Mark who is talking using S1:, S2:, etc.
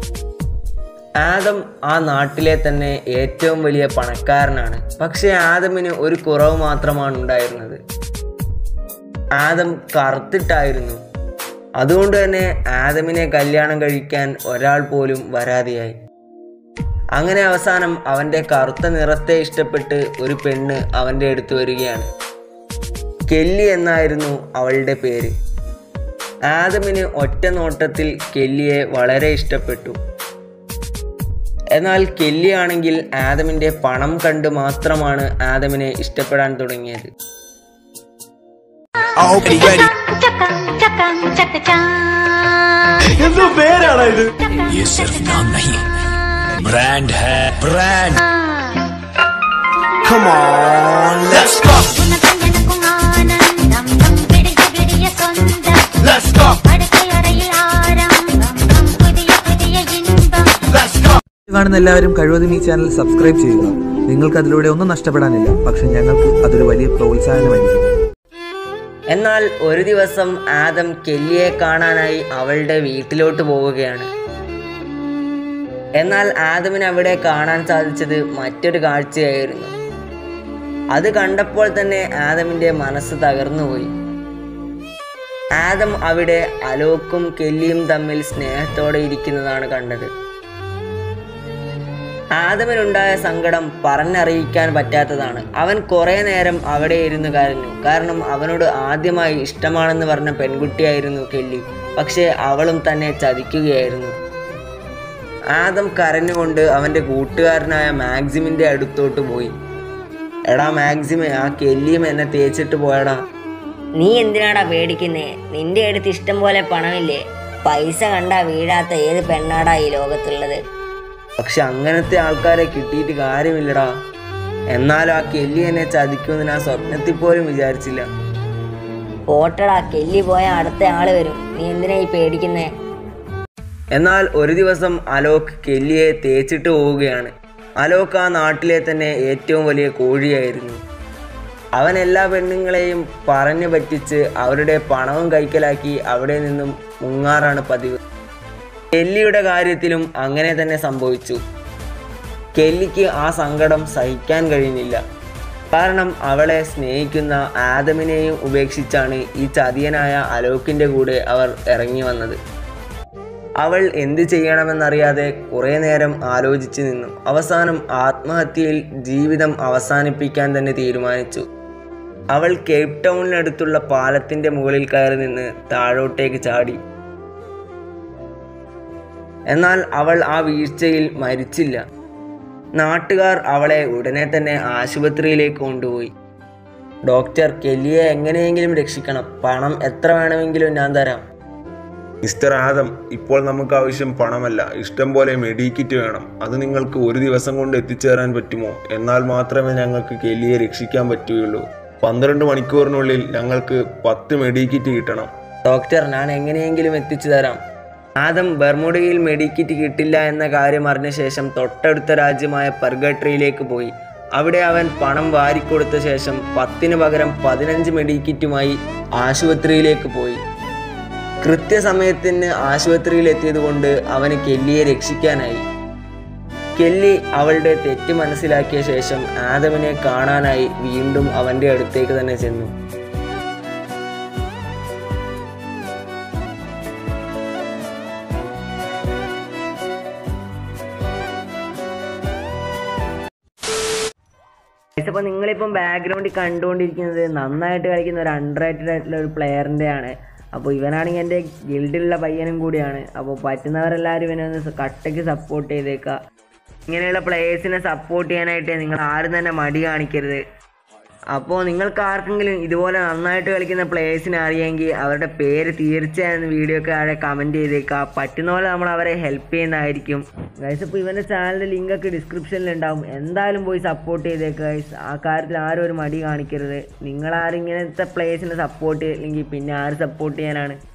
S1: ആദം ആ നാട്ടിലെ തന്നെ ഏറ്റവും വലിയ പണക്കാരനാണ് പക്ഷേ ആദമിന് ഒരു കുറവ് മാത്രമാണ് ഉണ്ടായിരുന്നത് ആദം കറുത്തിട്ടായിരുന്നു അതുകൊണ്ട് തന്നെ ആദമിനെ കല്യാണം കഴിക്കാൻ ഒരാൾ പോലും വരാതെയായി അങ്ങനെ അവസാനം അവൻ്റെ കറുത്ത നിറത്തെ ഇഷ്ടപ്പെട്ട് ഒരു പെണ്ണ് അവൻ്റെ അടുത്ത് വരികയാണ് കെല്ലി എന്നായിരുന്നു അവളുടെ പേര് ആദമിന് ഒറ്റ നോട്ടത്തിൽ കെല്ലിയെ വളരെ ഇഷ്ടപ്പെട്ടു എന്നാൽ കെല്ലി ആണെങ്കിൽ ആദമിൻ്റെ പണം കണ്ട് മാത്രമാണ് ആദമിനെ ഇഷ്ടപ്പെടാൻ തുടങ്ങിയത്
S2: I hope you're ready.
S3: എന്തോ പേരാണ് ഇത്
S2: ये सिर्फ नाम नहीं ब्रांड है brand
S3: Come on, let's go, let's go, let's go.
S4: കാണുന്ന എല്ലാവരും കഴിവതും ഈ ചാനൽ സബ്സ്ക്രൈബ് ചെയ്യുക നിങ്ങൾക്ക് അതിലൂടെ ഒന്നും നഷ്ടപ്പെടാനില്ല പക്ഷെ ഞങ്ങൾക്ക് അതൊരു വലിയ പ്രോത്സാഹനമായിരിക്കും
S1: എന്നാൽ ഒരു ദിവസം ആദം കെല്ലിയെ കാണാനായി അവളുടെ വീട്ടിലോട്ട് പോവുകയാണ് എന്നാൽ ആദമിന് അവിടെ കാണാൻ സാധിച്ചത് മറ്റൊരു കാഴ്ചയായിരുന്നു അത് കണ്ടപ്പോൾ തന്നെ ആദമിൻ്റെ മനസ്സ് തകർന്നുപോയി ആദം അവിടെ അലോക്കും കെല്ലിയും തമ്മിൽ സ്നേഹത്തോടെ ഇരിക്കുന്നതാണ് കണ്ടത് ആദമിനുണ്ടായ സങ്കടം പറഞ്ഞറിയിക്കാൻ പറ്റാത്തതാണ് അവൻ കുറേ നേരം അവിടെ ഇരുന്ന് കരഞ്ഞു കാരണം അവനോട് ആദ്യമായി ഇഷ്ടമാണെന്ന് പറഞ്ഞ പെൺകുട്ടിയായിരുന്നു കെല്ലി പക്ഷേ അവളും തന്നെ ചതിക്കുകയായിരുന്നു ആദം കരഞ്ഞുകൊണ്ട് അവൻ്റെ കൂട്ടുകാരനായ മാക്സിമിൻ്റെ അടുത്തോട്ട് പോയി എടാ മാക്സിമെ ആ കെല്ലിയും എന്നെ തേച്ചിട്ട് പോയടാ
S5: നീ എന്തിനാടാ പേടിക്കുന്നേ നിന്റെ അടുത്ത് ഇഷ്ടം പോലെ പണമില്ലേ പൈസ കണ്ടാ വീഴാത്ത ഏത് പെണ്ണാടാ ഈ ലോകത്തുള്ളത്
S1: പക്ഷെ അങ്ങനത്തെ ആൾക്കാരെ കിട്ടിയിട്ട് കാര്യമില്ലടാ എന്നാലും ആ കെല്ലി എന്നെ ചതിക്കുമെന്ന് ഞാൻ സ്വപ്നത്തിൽ പോലും വിചാരിച്ചില്ല
S5: പോട്ടടാ കെല്ലി പോയ അടുത്ത ആള് വരും നീ എന്തിനാ ഈ പേടിക്കുന്നേ
S1: എന്നാൽ ഒരു ദിവസം അലോക് കെല്ലിയെ തേച്ചിട്ട് പോവുകയാണ് അലോക് ആ നാട്ടിലെ തന്നെ ഏറ്റവും വലിയ കോഴിയായിരുന്നു അവൻ എല്ലാ പെണ്ണുങ്ങളെയും പറഞ്ഞു പറ്റിച്ച് അവരുടെ പണവും കൈക്കലാക്കി അവിടെ നിന്നും മുങ്ങാറാണ് പതിവ് കെല്ലിയുടെ കാര്യത്തിലും അങ്ങനെ തന്നെ സംഭവിച്ചു കെല്ലിക്ക് ആ സങ്കടം സഹിക്കാൻ കഴിഞ്ഞില്ല കാരണം അവളെ സ്നേഹിക്കുന്ന ആദമിനെയും ഉപേക്ഷിച്ചാണ് ഈ ചതിയനായ അലോക്കിൻ്റെ കൂടെ അവർ ഇറങ്ങി വന്നത് അവൾ എന്ത് ചെയ്യണമെന്നറിയാതെ കുറേ നേരം ആലോചിച്ചു നിന്നു അവസാനം ആത്മഹത്യയിൽ ജീവിതം അവസാനിപ്പിക്കാൻ തന്നെ തീരുമാനിച്ചു അവൾ കേപ്പ് ടൗണിനടുത്തുള്ള പാലത്തിൻ്റെ മുകളിൽ കയറി നിന്ന് താഴോട്ടേക്ക് ചാടി എന്നാൽ അവൾ ആ വീഴ്ചയിൽ മരിച്ചില്ല നാട്ടുകാർ അവളെ ഉടനെ തന്നെ ആശുപത്രിയിലേക്ക് കൊണ്ടുപോയി ഡോക്ടർ കെല്ലിയെ എങ്ങനെയെങ്കിലും രക്ഷിക്കണം പണം എത്ര വേണമെങ്കിലും ഞാൻ തരാം
S6: മിസ്റ്റർ ആദം ഇപ്പോൾ നമുക്ക് ആവശ്യം പണമല്ല ഇഷ്ടം പോലെ മെഡിക്കിറ്റ് വേണം അത് നിങ്ങൾക്ക് ഒരു ദിവസം കൊണ്ട് എത്തിച്ചേരാൻ പറ്റുമോ എന്നാൽ മാത്രമേ ഞങ്ങൾക്ക് കെല്ലിയെ രക്ഷിക്കാൻ പറ്റുകയുള്ളൂ പന്ത്രണ്ട് മണിക്കൂറിനുള്ളിൽ ഞങ്ങൾക്ക് പത്ത് മെഡിക്കിറ്റ് കിട്ടണം
S1: ഡോക്ടർ ഞാൻ എങ്ങനെയെങ്കിലും എത്തിച്ചു തരാം ആദം ബർമുഡയിൽ മെഡിക്കിറ്റ് കിട്ടില്ല എന്ന കാര്യം അറിഞ്ഞ ശേഷം തൊട്ടടുത്ത രാജ്യമായ പർഗട്രിയിലേക്ക് പോയി അവിടെ അവൻ പണം വാരിക്കൊടുത്ത ശേഷം പത്തിന് പകരം പതിനഞ്ച് മെഡിക്കിറ്റുമായി ആശുപത്രിയിലേക്ക് പോയി കൃത്യസമയത്തിന് ആശുപത്രിയിൽ എത്തിയതുകൊണ്ട് അവന് കെല്ലിയെ രക്ഷിക്കാനായി കെല്ലി അവളുടെ തെറ്റ് മനസ്സിലാക്കിയ ശേഷം ആദമിനെ കാണാനായി വീണ്ടും അവൻ്റെ അടുത്തേക്ക് തന്നെ ചെന്നു അപ്പോൾ നിങ്ങളിപ്പം ബാക്ക്ഗ്രൗണ്ടിൽ കണ്ടുകൊണ്ടിരിക്കുന്നത് നന്നായിട്ട് കളിക്കുന്ന ഒരു അണ്ടർ റേറ്റഡ് ആയിട്ടുള്ള ഒരു പ്ലെയറിൻ്റെ ആണ് അപ്പോൾ ഇവനാണെങ്കിൽ എൻ്റെ ഗിൽഡിലുള്ള പയ്യനും കൂടിയാണ് അപ്പോൾ പറ്റുന്നവരെല്ലാവരും ഇവനെ ഒന്ന് കട്ടയ്ക്ക് സപ്പോർട്ട് ചെയ്തേക്കുക ഇങ്ങനെയുള്ള പ്ലേയേഴ്സിനെ സപ്പോർട്ട് ചെയ്യാനായിട്ട് നിങ്ങൾ ആരും തന്നെ മടി കാണിക്കരുത് അപ്പോൾ നിങ്ങൾക്ക് ആർക്കെങ്കിലും ഇതുപോലെ നന്നായിട്ട് കളിക്കുന്ന പ്ലേയേഴ്സിനെ അറിയാമെങ്കിൽ അവരുടെ പേര് തീർച്ചയായും വീഡിയോക്ക് താഴെ കമൻറ്റ് ചെയ്തേക്കുക പറ്റുന്ന പോലെ നമ്മൾ അവരെ ഹെൽപ്പ് ചെയ്യുന്നതായിരിക്കും ഗൈസ് ഇപ്പോൾ ഇവൻ്റെ ചാനലിൻ്റെ ലിങ്കൊക്കെ ഡിസ്ക്രിപ്ഷനിൽ ഉണ്ടാവും എന്തായാലും പോയി സപ്പോർട്ട് ചെയ്തേക്കുക ഗൈസ് ആ കാര്യത്തിൽ ആരും ഒരു മടി കാണിക്കരുത് നിങ്ങളാരും ഇങ്ങനത്തെ പ്ലേയേഴ്സിനെ സപ്പോർട്ട് ചെയ്തില്ലെങ്കിൽ പിന്നെ ആര് സപ്പോർട്ട് ചെയ്യാനാണ്